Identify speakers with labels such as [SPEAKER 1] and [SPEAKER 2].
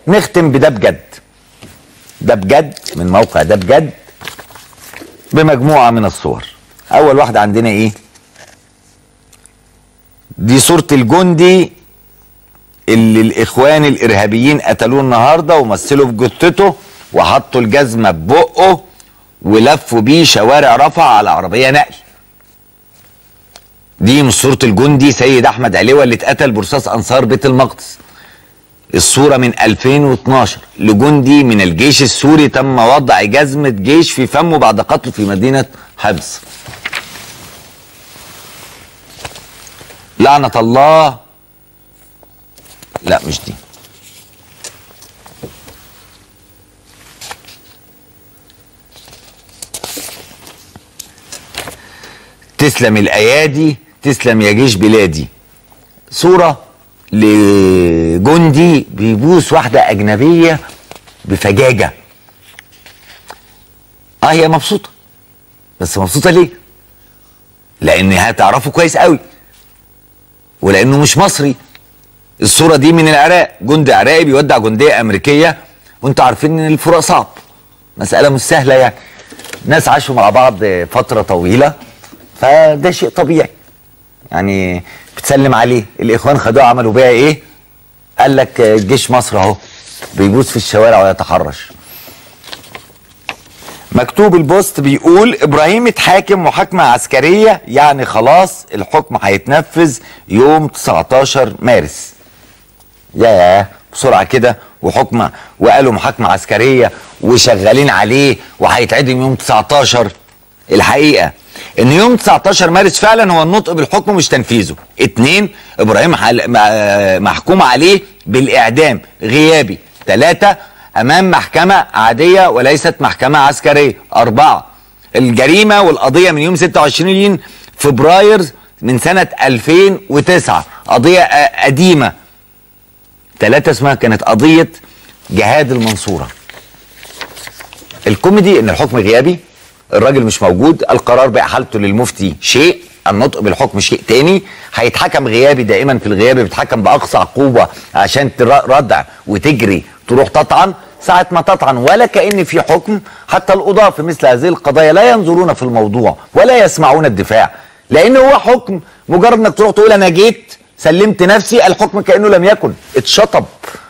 [SPEAKER 1] نختم بده بجد ده بجد من موقع ده بجد بمجموعه من الصور اول واحده عندنا ايه دي صوره الجندي اللي الاخوان الارهابيين قتلوه النهارده ومثلوا في جثته وحطوا الجزمه ببقه ولفوا بيه شوارع رفح على عربيه نقل دي مش صوره الجندي سيد احمد علوه اللي اتقتل برصاص انصار بيت المقدس الصوره من 2012 لجندي من الجيش السوري تم وضع جزمه جيش في فمه بعد قتله في مدينه حمص لعنه الله لا مش دي تسلم الايادي تسلم يا جيش بلادي صوره لجندي بيبوس واحده اجنبيه بفجاجه اه هي مبسوطه بس مبسوطه ليه لان هتعرفه كويس قوي ولانه مش مصري الصوره دي من العراق جندي عراقي بيودع جنديه امريكيه وانتوا عارفين ان الفراق صعب مساله مش سهله يعني ناس عاشوا مع بعض فتره طويله فده شيء طبيعي يعني بتسلم عليه الاخوان خدوه عملوا بيها ايه قال لك جيش مصر اهو بيبوس في الشوارع ويتحرش مكتوب البوست بيقول ابراهيم اتحاكم محاكمه عسكريه يعني خلاص الحكم هيتنفذ يوم 19 مارس يا بسرعه كده وحكمه وقالوا محاكمه عسكريه وشغالين عليه وهيتعدم يوم 19 الحقيقه ان يوم 19 مارس فعلا هو النطق بالحكم مش تنفيذه اتنين ابراهيم محكوم عليه بالاعدام غيابي ثلاثة امام محكمة عادية وليست محكمة عسكرية اربعة الجريمة والقضية من يوم 26 فبراير من سنة 2009 قضية قديمة ثلاثة اسمها كانت قضية جهاد المنصورة الكوميدي ان الحكم غيابي الراجل مش موجود القرار بإحالته للمفتي شيء النطق بالحكم شيء تاني هيتحكم غيابي دائما في الغياب بيتحكم بأقصى عقوبة عشان ردع وتجري تروح تطعن ساعة ما تطعن ولا كأن في حكم حتى القضاة في مثل هذه القضايا لا ينظرون في الموضوع ولا يسمعون الدفاع لأن هو حكم مجرد انك تروح تقول أنا جيت سلمت نفسي الحكم كأنه لم يكن اتشطب